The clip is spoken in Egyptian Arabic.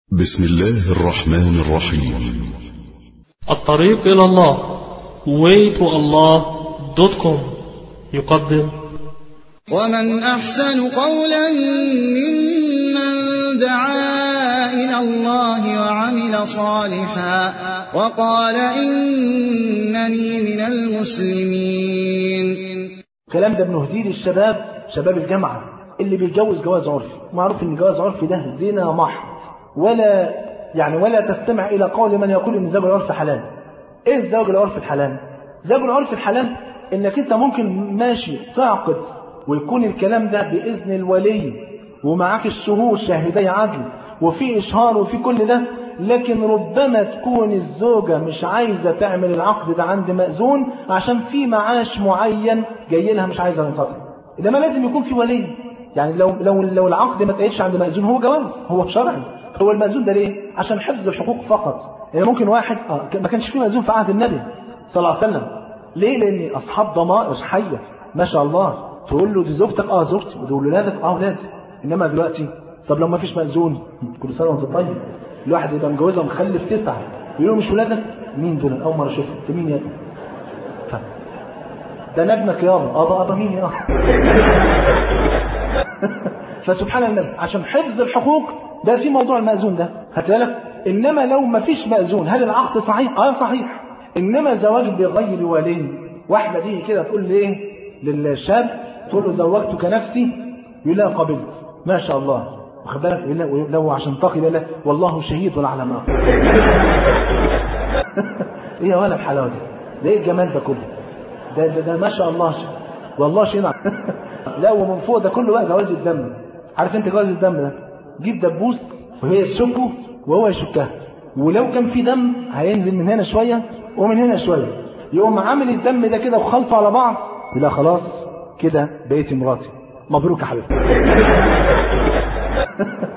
بسم الله الرحمن الرحيم الطريق إلى الله waytoallah.com يقدم ومن أحسن قولا ممن دعا إلى الله وعمل صالحا وقال إنني من المسلمين الكلام ده بنهديه للشباب شباب الجامعة اللي بيتجوز جواز عرفي معروف ان جواز عرفي ده زنا محض ولا يعني ولا تستمع الى قول من يقول ان زواج العرف حلال ايه الزواج العرفي الحلال زواج العرفي الحلال انك انت ممكن ماشي تعقد ويكون الكلام ده باذن الولي ومعاك الشهود شاهدي عدل وفي اشهار وفي كل ده لكن ربما تكون الزوجة مش عايزة تعمل العقد ده عند مأذون عشان في معاش معين جاي لها مش عايزة ينقطع إنما لازم يكون في ولي يعني لو لو لو العقد ما تقعدش عند مأذون هو جواز هو شرعي هو المأذون ده ليه؟ عشان حفظ الحقوق فقط يعني ممكن واحد آه ما كانش في مأذون في عهد النبي صلى الله عليه وسلم ليه؟ لأن أصحاب ضمائر حية ما شاء الله تقول له دي زوجتك اه زوجتي وتقول له ولادك اه ولادي انما دلوقتي طب لو ما فيش مأذون كل سنه وانت طيب الواحد يبقى مجوزها ومخلف تسعه يقول له مش ولادك مين دول اول مره اشوفهم انت مين يا ابني ف- ده انا ابنك يابا اه ابا مين يا فسبحان الله عشان حفظ الحقوق ده في موضوع المأذون ده خدت بالك انما لو ما فيش مأذون هل العقد صحيح اه صحيح انما زواج بغير ولي واحده تيجي كده تقول لي ايه للشاب تقول له زوجتك نفسي يقول لها قبلت ما شاء الله واخد بالك يقول لها- لو عشان تقي يقول لها والله شهيد على ما أقول. ايه يا ولا الحلاوه دي ده ايه الجمال ده كله ده ده, ده ما شاء الله ش- والله شيء نعم. لا ومن فوق ده كله بقى جواز الدم عارف انت جواز الدم ده جيب دبوس وهي تشكه وهو يشكها ولو كان في دم هينزل من هنا شويه ومن هنا شويه يقوم عامل الدم ده كده وخلطه على بعض يقول خلاص كده بقيتي مراتي مبروك يا حبيبتي